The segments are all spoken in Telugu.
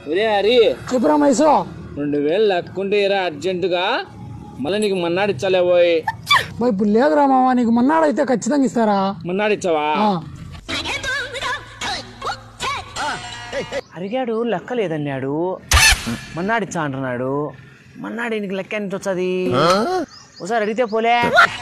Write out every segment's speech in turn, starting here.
ఒరే హరి చెప్పురా మైసు రెండు వేలు లక్కుంటే ఇరా అర్జెంటుగా మళ్ళీ నీకు మన్నాడు ఇచ్చాలే పోయి బా, ఇప్పుడు లేదురా మామ నీకు మన్నాడైతే ఖచ్చితంగా ఇస్తారా మన్నాడు ఇచ్చావా ఆ, అడిగాడు లెక్క లేదన్నాడు మన్నాడు ఇచ్చా అంటున్నాడు మన్నాడు నీకు లెక్క ఎంత వచ్చది ఒకసారి అడిగితే పోలే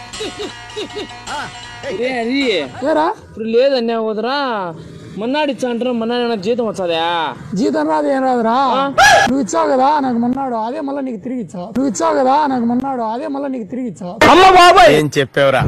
ఒరే హరి ఏరా ఇప్పుడు లేదన్నావు కుదరా మన్నాడు ఇచ్చా అంటున్నా మన్నాడు నాకు జీతం వచ్చదా జీతం రాదు ఏం రాదురా నువ్వు ఇచ్చావు కదా నాకు మన్నాడు అదే మళ్ళీ నీకు తిరిగి ఇచ్చావు నువ్వు ఇచ్చావు కదా నాకు మన్నాడు అదే మళ్ళీ నీకు తిరిగి ఇచ్చావు అమ్మ బాబాయ్ ఏం చెప్పావురా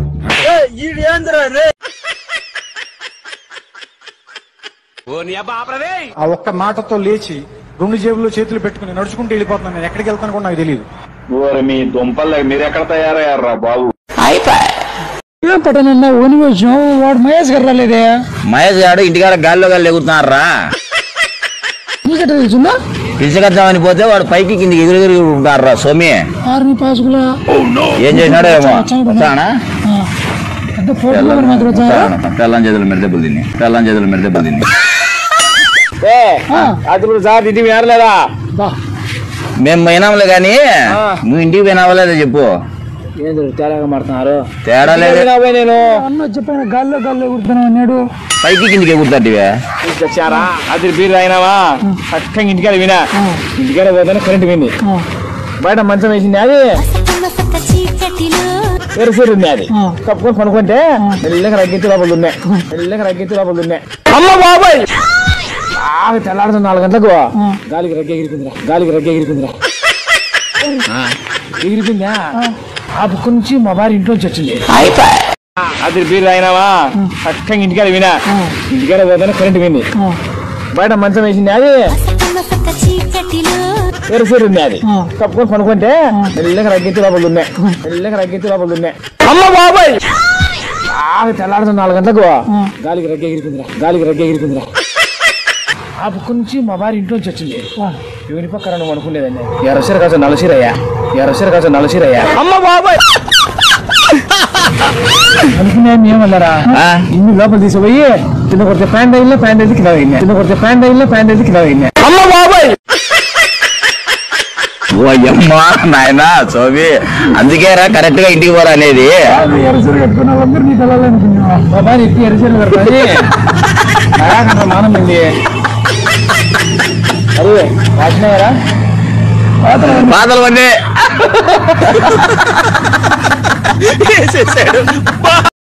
ఆ ఒక్క మాటతో లేచి రెండు జేబుల్లో చేతులు పెట్టుకుని నడుచుకుంటూ వెళ్ళిపోతున్నాను నేను ఎక్కడికి వెళ్తాను కూడా నాకు తెలియదు ఓరి మీ దుంపలు మీరెక్కడ తయారయ్యారా బాబు ఏం పెట్టనన్నా ఓని వచ్చినావు వాడు మహేష్ గారు రాలేదే మహేష్ గారు ఇంటికాడ గాల్లో గాలి ఎగురుతున్నారా నీకెట్ట తెలుసుందా పిలిచగద్దామని పోతే వాడు పైకి కిందికి ఎగురు ఎగురు ఉంటారా సోమి ఆర్మీ పాసుకులా ఏం చేసినాడో ఏమో వస్తానా పెద్ద ఫోటో మాత్రం వచ్చారా పెళ్ళం చేతులు మెడ దెబ్బలు తిని పెళ్ళం చేతులు మెడ దెబ్బలు తిని ఏ అది సార్ ఇంటికి వేరలేదా బా మేము పోయినాంలే కానీ నువ్వు ఇంటికి పోయినావా లేదా చెప్పు ఏం తేడాగా మాడుతున్నారు తేడా లేదు నేను అన్న చెప్పాను గాల్లో గాల్లో ఎగురుతున్నావు అన్నాడు పైకి కిందికి ఎగురుతాటివే వచ్చారా అది బీర్ అయినావా చక్కగా ఇంటికాడ వినా ఇంటికాడ పోతానే కరెంట్ విని ఆ, బయట మంచం వేసింది అది మసక చీకటిలో ఎరసూరు ఉంది అది ఆ. కప్పుకొని పనుకుంటే మెల్లగా రగ్గించి లోపల ఉన్నాయి మెల్లగా రగ్గించి లోపల ఉన్నాయి అమ్మ బాబాయ్ బాగా తెల్లాడుతుంది నాలుగు గంటలకు గాలికి రగ్గ ఎగిరిపోయిందిరా గాలికి రగ్గ ఎగిరిపోయిందిరా ఎగిరిపోయిందా ఆ బుక్ నుంచి మా భార్య ఇంట్లో నుంచి వచ్చింది అది బీర్ అయినావా చక్కగా ఇంటికాడ వినా ఇంటికాడ పోతానే కరెంట్ విని ఆ, బయట మంచం వేసింది అది మసక చీకటిలో ఎరసూరు ఉంది అది ఆ. కప్పుకొని పనుకుంటే మెల్లగా రగ్గించి లోపల ఉన్నాయి మెల్లగా రగ్గించి లోపల ఉన్నాయి అమ్మ బాబాయ్ బాగా తెల్లాడుతుంది నాలుగు గంటలకు గాలికి రగ్గ ఎగిరిపోయిందిరా గాలికి రగ్గ ఎగిరిపోయిందిరా ఆ బుక్ నుంచి మా భార్య ఇంట్లో నుంచి వచ్చింది ఎవరి పక్కన నువ్వు అనుకునేదండి ఎర్రసీర కాదు నలసీరయ్యా ఎర్రసీర కాదు నలసీరయ్యా అమ్మ బాబాయ్ అనుకునే ఏమన్నారా ఆ? ఇన్ని లోపల తీసిపోయి చిన్న కొడితే ప్యాంట్ అయినా ప్యాంట్ అయితే కింద పోయింది చిన్న కొడితే ప్యాంట్ అయినా ప్యాంట్ అయితే కింద పోయింది అమ్మ బాబాయ్ ఓ అమ్మా నాయనా సోమి అందుకేరా కరెక్ట్ గా ఇంటికి పోరా అనేది ఎరసరి కట్టుకున్న వాళ్ళందరూ నీకు వెళ్ళాలనుకున్నావా మా భార్య ఎత్తి ఎరసీలు పెడతాది నాకంటే మానం ఉంది అరే వాచినాయరా బాధలు వండి